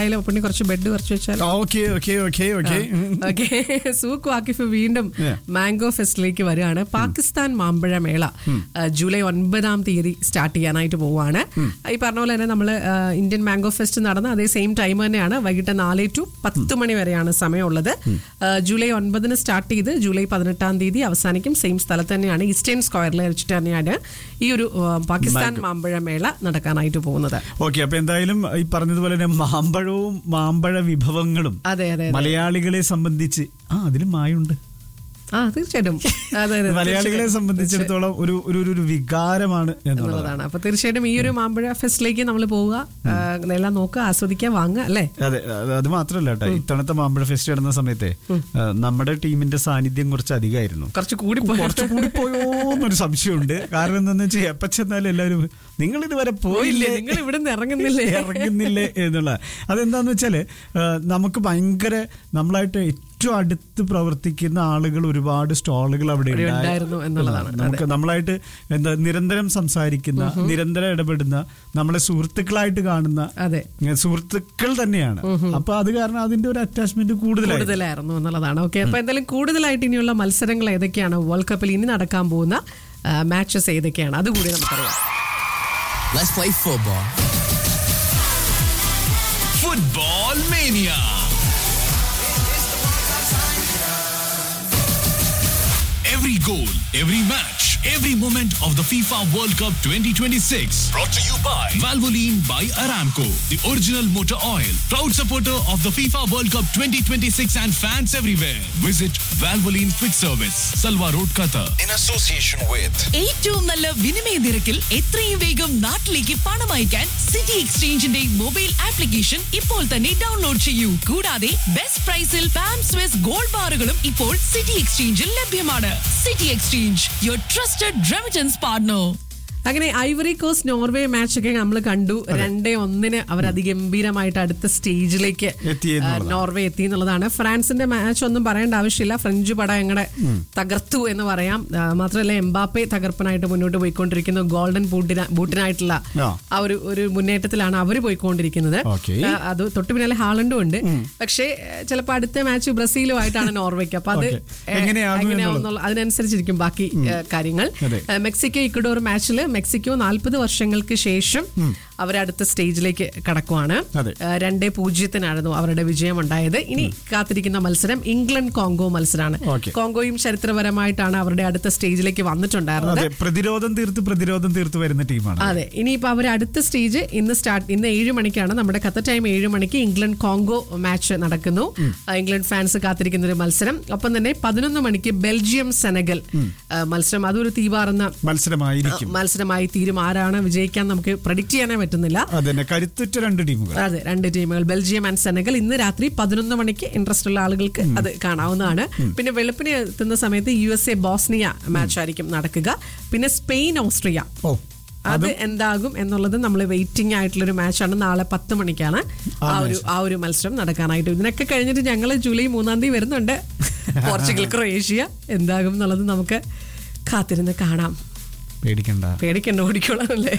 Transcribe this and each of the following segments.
അതിൽ പുണ്ണി കുറച്ച് ബെഡ് കുറച്ച് വെച്ചാൽ okay okay okay okay okay Souq Waqif വീണ്ടും Yeah. മാംഗോ ഫെസ്റ്റിലേക്ക് വരികയാണ് പാകിസ്ഥാൻ മാമ്പഴ മേള ആ, ജൂലൈ ഒൻപതാം തീയതി സ്റ്റാർട്ട് ചെയ്യാനായിട്ട് പോവുകയാണ് ഈ പറഞ്ഞ പോലെ തന്നെ നമ്മൾ ഇന്ത്യൻ മാംഗോ ഫെസ്റ്റ് നടന്ന അതേ സെയിം ടൈം തന്നെയാണ് വൈകിട്ട് നാല് ടു പത്ത് മണി വരെയാണ് സമയമുള്ളത് ആ, ജൂലൈ ഒൻപതിന് സ്റ്റാർട്ട് ചെയ്ത് ജൂലൈ പതിനെട്ടാം തീയതി അവസാനിക്കും സെയിം സ്ഥലത്ത് തന്നെയാണ് ഈസ്റ്റേൺ സ്ക്വയറിൽ വെച്ചിട്ട് തന്നെയാണ് ഈ ഒരു ആ, പാകിസ്ഥാൻ മാമ്പഴ മേള നടക്കാനായിട്ട് പോകുന്നത് ഓക്കെ അപ്പൊ എന്തായാലും ഈ പറഞ്ഞതുപോലെ തന്നെ മാമ്പഴവും മാമ്പഴ വിഭവങ്ങളും അതെ അതെ അതെ. മലയാളികളെ സംബന്ധിച്ച് ആ അതിലും മായുണ്ട് ആ തീർച്ചയായിട്ടും അതെ അതെ മലയാളികളെ തീർച്ചയായും. സംബന്ധിച്ചിടത്തോളം ഒരു ഒരു ഒരു- ഒരു വികാരമാണ് എന്നുള്ളത് എന്നുള്ളതാണ് അപ്പൊ തീർച്ചയായിട്ടും ഈ ഒരു മാമ്പഴ ഫെസ്റ്റിലേക്ക് നമ്മൾ പോവുക ആ, എല്ലാം നോക്കുക ആസ്വദിക്കുക വാങ്ങുക അല്ലേ അതെ അത് അത് മാത്രല്ല കേട്ടോ ഇത്തവണത്തെ മാമ്പഴ ഫെസ്റ്റ് നടന്ന സമയത്തെ ആ, നമ്മുടെ ടീമിന്റെ സാന്നിധ്യം കുറച്ച് അധികമായിരുന്നു കുറച്ച് കൂടി പോയി കുറച്ച് കൂടി പോയോ എന്നൊരു സംശയമുണ്ട് കാരണം എന്താന്ന് വെച്ചാൽ എപ്പ ചെന്നാലും എല്ലാവരും നിങ്ങൾ ഇതുവരെ പോയില്ലേ നിങ്ങൾ ഇവിടെ നിന്ന് ഇറങ്ങുന്നില്ലേ ഇറങ്ങുന്നില്ലേ എന്നുള്ള അതെന്താന്ന് വെച്ചാല് ആ, നമുക്ക് ഭയങ്കര നമ്മളായിട്ട് ഏറ്റവും അടുത്ത് പ്രവർത്തിക്കുന്ന ആളുകൾ ഒരുപാട് സ്റ്റാളുകൾ അവിടെ ഇവിടെ ഉണ്ടായി- ഉണ്ടായിരുന്നു എന്നുള്ളതാണ്. നമുക്ക് നമ്മളായിട്ട് എന്താ നിരന്തരം സംസാരിക്കുന്ന നിരന്തരം ഇടപെടുന്ന നമ്മളെ സുഹൃത്തുക്കളായിട്ട് കാണുന്ന അതെ ഇങ്ങനെ സുഹൃത്തുക്കൾ തന്നെയാണ് അപ്പൊ അത് കാരണം അതിന്റെ ഒരു അറ്റാച്ച്മെന്റ് കൂടുതലായി കൂടുതലായിരുന്നു എന്നുള്ളതാണ് ഓക്കെ അപ്പൊ എന്തായാലും കൂടുതലായിട്ട് ഇനിയുള്ള മത്സരങ്ങൾ ഏതൊക്കെയാണ് വേൾഡ് കപ്പിൽ ഇനി നടക്കാൻ പോകുന്ന മാച്ചസ് ഏതൊക്കെയാണ് അതുകൂടി നമുക്കറിയാം Let's play football. Football Mania. Every goal, every match, every moment of the FIFA World Cup 2026. Brought to you by Valvoline by Aramco, the original motor oil. Proud supporter of the FIFA World Cup 2026 and fans everywhere. Visit Valvoline Quick Service, Salwa Road, Qatar. in association with ഏറ്റവും നല്ല വിനിമയ നിരക്കിൽ എത്രയും വേഗം നാട്ടിലേക്ക് പണം അയക്കാൻ city എക്സ്ചേഞ്ചിന്റെ mobile application ഇപ്പോൾ തന്നെ ഡൗൺലോഡ് ചെയ്യൂ കൂടാതെ ബെസ്റ്റ് പ്രൈസിൽ പാം സ്വിസ് ഗോൾഡ് ബാറുകളും ഇപ്പോൾ സിറ്റി എക്സ്ചേഞ്ചിൽ ലഭ്യമാണ് City Exchange your trusted remittance partner അങ്ങനെ ഐവറി കോസ്റ്റ് നോർവേ മാച്ച് ഒക്കെ നമ്മൾ കണ്ടു രണ്ടേ ഒന്നിന് അവർ അതിഗംഭീരമായിട്ട് അടുത്ത സ്റ്റേജിലേക്ക് എത്തി ആ, എന്നുള്ളതാണ്. നോർവേ എത്തി എന്നുള്ളതാണ് ഫ്രാൻസിന്റെ മാച്ച് ഒന്നും പറയേണ്ട ആവശ്യമില്ല ഫ്രഞ്ച് പട ഞങ്ങളുടെ തകർത്തു എന്ന് പറയാം ആ, മാത്രമല്ല എംബാപ്പെ തകർപ്പനായിട്ട് മുന്നോട്ട് പോയിക്കൊണ്ടിരിക്കുന്നു ഗോൾഡൻ ബൂട്ടിന ബൂട്ടിനായിട്ടുള്ള ആ. ആ ഒരു ഒരു മുന്നേറ്റത്തിലാണ് അവർ പോയിക്കൊണ്ടിരിക്കുന്നത് Okay. ആ, അത് തൊട്ട് പിന്നാലെ ഹാളണ്ടും ഉണ്ട് പക്ഷേ ചിലപ്പോൾ അടുത്ത മാച്ച് ബ്രസീലുമായിട്ടാണ് നോർവേക്ക് അപ്പൊ അത് Okay. ഏ, എങ്ങനെയാകും എങ്ങനെയാവും എന്നുള്ള- അതിനനുസരിച്ചിരിക്കും ബാക്കി ഏ, കാര്യങ്ങൾ അതെ. ഏ, മെക്സിക്കോ ഇക്വഡോർ മാച്ചിൽ മെക്സിക്കോ നാൽപ്പത് വർഷങ്ങൾക്ക് ശേഷം അവർ അടുത്ത സ്റ്റേജിലേക്ക് കടക്കുവാണ് അതെ. ഏ, രണ്ടേ പൂജ്യത്തിനായിരുന്നു അവരുടെ വിജയം ഉണ്ടായത് ഇനി കാത്തിരിക്കുന്ന മത്സരം ഇംഗ്ലണ്ട് കോങ്കോ മത്സരമാണ് Okay. കോങ്കോയും ചരിത്രപരമായിട്ടാണ് അവരുടെ അടുത്ത സ്റ്റേജിലേക്ക് വന്നിട്ടുണ്ടായിരുന്നത് അതെ പ്രതിരോധം തീർത്ത് പ്രതിരോധം തീർത്ത് വരുന്ന ടീമാണ് അതെ ഇനിയിപ്പോ അവർ അടുത്ത സ്റ്റേജ് ഇന്ന് സ്റ്റാർട്ട് ഇന്ന് ഏഴ് മണിക്കാണ് നമ്മുടെ ഖത്തർ ടൈം ഏഴ് മണിക്ക് ഇംഗ്ലണ്ട് കോങ്കോ മാച്ച് നടക്കുന്നു ആ, ഇംഗ്ലണ്ട് ഫാൻസ് കാത്തിരിക്കുന്ന ഒരു മത്സരം ഒപ്പം തന്നെ പതിനൊന്ന് മണിക്ക് ബെൽജിയം സെനഗൽ ആ, മത്സരം അതൊരു തീവാറുന്ന മത്സരമായിരിക്കും മത്സരമായി തീരും ആരാണ് വിജയിക്കാൻ നമുക്ക് പ്രഡിക്റ്റ് ചെയ്യാനേ പറ്റുന്നില്ല അതന്നെ കരുത്തുറ്റ രണ്ട് ടീമുകൾ അതെ രണ്ട് ടീമുകൾ ബെൽജിയം ആൻഡ് സെനഗൽ ഇന്ന് രാത്രി പതിനൊന്ന് മണിക്ക് ഇൻട്രസ്റ്റ് ഉള്ള ആളുകൾക്ക് അത് കാണാവുന്നതാണ് പിന്നെ വെളുപ്പിന് എത്തുന്ന സമയത്ത് U S A Bosnia match ആയിരിക്കും നടക്കുക പിന്നെ സ്പെയിൻ ഓസ്ട്രിയ ഓ അത് എന്താകും എന്നുള്ളത് നമ്മൾ വെയിറ്റിംഗ് ആയിട്ടുള്ള ഒരു മാച്ചാണ് നാളെ പത്ത് മണിക്കാണ് ആ ഒരു ആ ഒരു മത്സരം നടക്കാനായിട്ട് ഇതിനൊക്കെ കഴിഞ്ഞിട്ട് ഞങ്ങൾ ജൂലൈ മൂന്നാം തീയതി വരുന്നുണ്ട് പോർച്ചുഗൽ ക്രൊയേഷ്യ എന്താകും എന്നുള്ളത് നമുക്ക് കാത്തിരുന്ന് കാണാം പേടിക്കണ്ട പേടിക്കണ്ട ഓടിക്കോളാമല്ലേ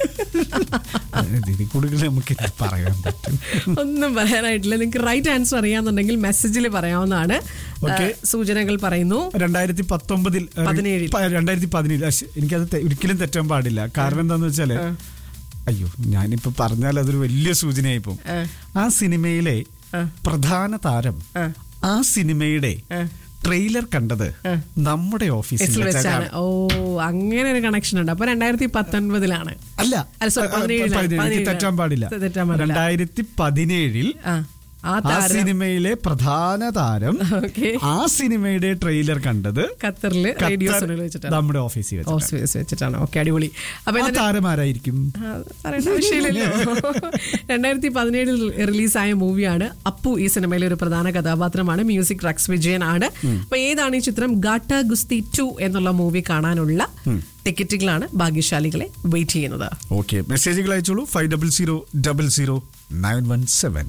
ഇതിൽ കൂടുതൽ നമുക്ക് ഇത് പറയാൻ പറ്റും ഒന്നും പറയാനായിട്ടില്ല നിങ്ങൾക്ക് റൈറ്റ് ആൻസർ അറിയാന്നുണ്ടെങ്കിൽ മെസ്സേജിൽ പറയാവുന്നതാണ് Okay. ആ, സൂചനകൾ പറയുന്നു രണ്ടായിരത്തി പത്തൊമ്പതിൽ പതിനേഴിൽ. രണ്ടായിരത്തി പതിനേഴ് അശ്ശ്, എനിക്കത് തെ- ഒരിക്കലും തെറ്റാൻ പാടില്ല കാരണം എന്താന്ന് വെച്ചാല് അയ്യോ ഞാനിപ്പോ പറഞ്ഞാൽ അതൊരു വലിയ സൂചനയായി പോകും ആ. ആ സിനിമയിലെ പ്രധാന താരം ആ. ആ സിനിമയുടെ ആ. ട്രെയിലർ കണ്ടത് നമ്മുടെ ഓഫീസിൽ എസിൽ വെച്ചാണ് വെച്ചാണ് ഓ അങ്ങനെ ഒരു കണക്ഷൻ ഉണ്ട് അപ്പൊ രണ്ടായിരത്തി പത്തൊൻപതിലാണ് അല്ല അല്ല, sorry, പതിനേഴിലാണ്. പതിനേഴ്. എനിക്ക് പതിനേഴിലാണ്. തെറ്റാൻ പാടില്ല തെറ്റാൻ പാടില്ല. രണ്ടായിരത്തി പതിനേഴിൽ ആ ആ ആ താരം സിനിമയിലെ പ്രധാന താരം ഓക്കെ ആ സിനിമയുടെ ട്രെയിലർ കണ്ടത് ഖത്തറില് റേഡിയോ ഖത്തർ സോണിൽ വെച്ചിട്ടാണ് നമ്മുടെ ഓഫീസിൽ വെച്ചിട്ടാണ്. ഓഫീസ് വെച്ചിട്ടാണ് ഓക്കെ അടിപൊളി അപ്പൊ ആ എന്തായാലും- താരം ആരായിരിക്കും ആ, പറയേണ്ട ആവശ്യമില്ലല്ലോ രണ്ടായിരത്തി പതിനേഴിൽ റിലീസായ മൂവിയാണ് അപ്പു ഈ സിനിമയിലെ ഒരു പ്രധാന കഥാപാത്രമാണ് മ്യൂസിക് റക്സ് വിജയൻ ആണ് അപ്പൊ ഏതാണ് ഈ ചിത്രം ഗാട്ട ഗുസ്തി ടു എന്നുള്ള മൂവി കാണാനുള്ള ടിക്കറ്റുകളാണ് ഭാഗ്യശാലികളെ വെയിറ്റ് ചെയ്യുന്നത് ഓക്കെ മെസ്സേജുകൾ അയച്ചോളൂ five double zero double zero nine one seven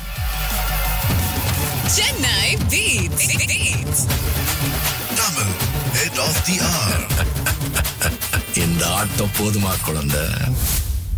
Chennai Tamil Head of the Hour. இந்த ஆட்டம் போதுமா குழந்தை